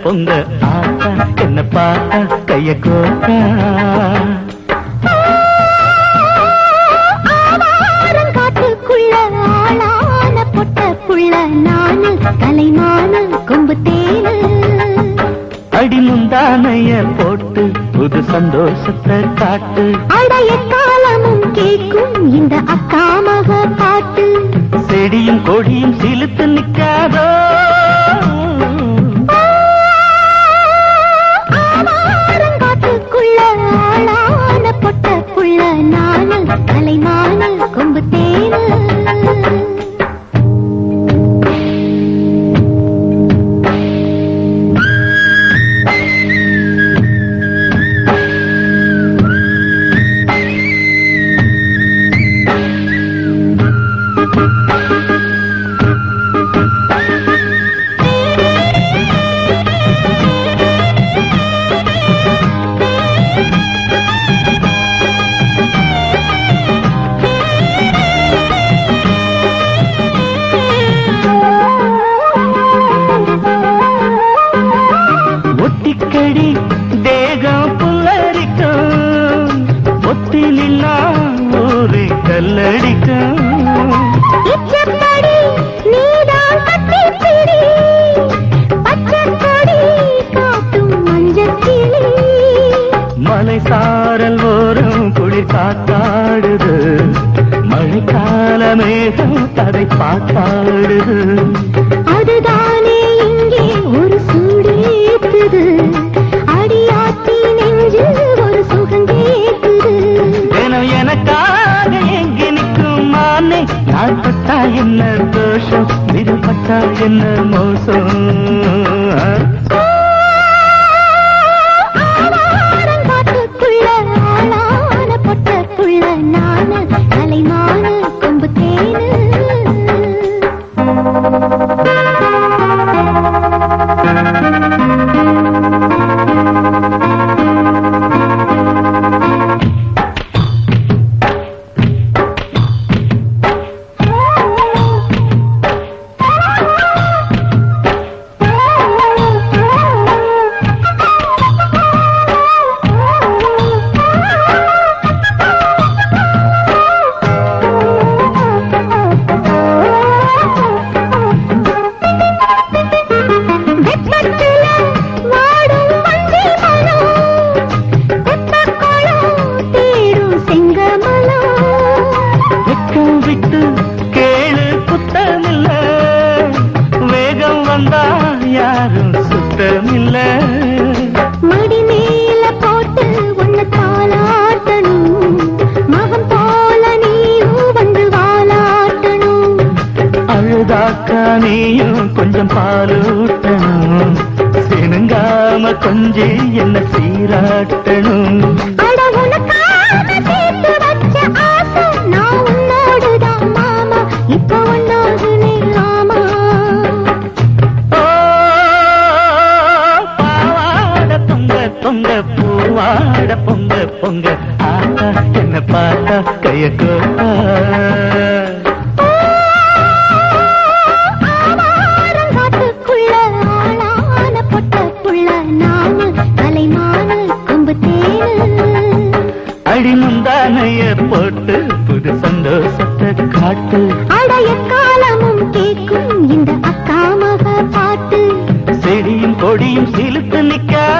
பொங்க ஆத்தா என்ன பார்த்தா கைய கோத்தா ஆவாரங்காட்டுக்குள்ள ஆளான பொட்ட புள்ள நானு கலைமானு கொம்பு தேனு அடி முந்தானைய போட்டு புது சந்தோஷத்தை காட்டு அடைய காலமும் கேட்கும் இந்த அக்கா மக பாட்டு செடியும் கொடியும் சிலுத்து நிக்காதோ ஆவாரங்காட்டுக்குள்ள ஆளான பொட்ட புள்ள நானு கலைமானு கொம்பு தேனு ஒட்டிக்கடி தேகம் புல்லரிக்கும் ஒத்தி நின்னா ஊரு கல்லடிக்கும் இச்சப்படி நீதான் கட்டிப்பிடி பச்சைக்கொடி காட்டும் மஞ்சக்கிளி மலை சாரல் ஓரம் குளிர் காத்தாடுது மழைக்கால மேகம் அதை பார்த்தாடுது அதுதானே இங்கே ஒரு சூடேத்துது அடியாத்தி நெஞ்சில் ஒரு சுகம் கேட்குது தினம் எனக்காக எங்கி நிற்கும் மானே நான் பட்டா என்ன தோஷம் விருப்பட்டா என்ன மோசம் ஆவாரங்காட்டுக்குள்ள ஆளான பொட்ட புள்ள நானு கலைமான கொம்பு தேனு வெப்பத்துல வாடும் வஞ்சி மனம் வெப்பக்குளம் தேடும் செங்கமலம் வெக்கம் விட்டு கேளு குத்தமில்ல வேகம் வந்தா யாரும் சுத்தமில்ல மடி மேல போட்டு உன்னை தாளாட்டணும் மகம் போல நீயும் வந்து வாலாட்டணும் அழுதாக்கா நீயும் கொஞ்சம் பாலூட்டணும் சினுங்காம கொஞ்சி என்ன சீராட்டணும் அட உனக்காக சேர்த்து வச்ச ஆசை நான் உன்னோடுதான் மாமா இப்ப ஒன்னாகுனே ஆமா ஓ பாவாட பொங்க பொங்க பூவாட பொங்க பொங்க ஆத்தா என்ன பார்த்தா கைய கோத்தா ஆவாரங்காட்டுக்குள்ள ஆளான பொட்ட புள்ள நானு கலைமானு கொம்பு தேனு அடி முந்தானைய போட்டு புது சந்தோஷத்தை காட்டு அடைய காலமும் கேட்கும் இந்த அக்கா மக பாட்டு செடியும் கொடியும் சிலுத்து நிக்கா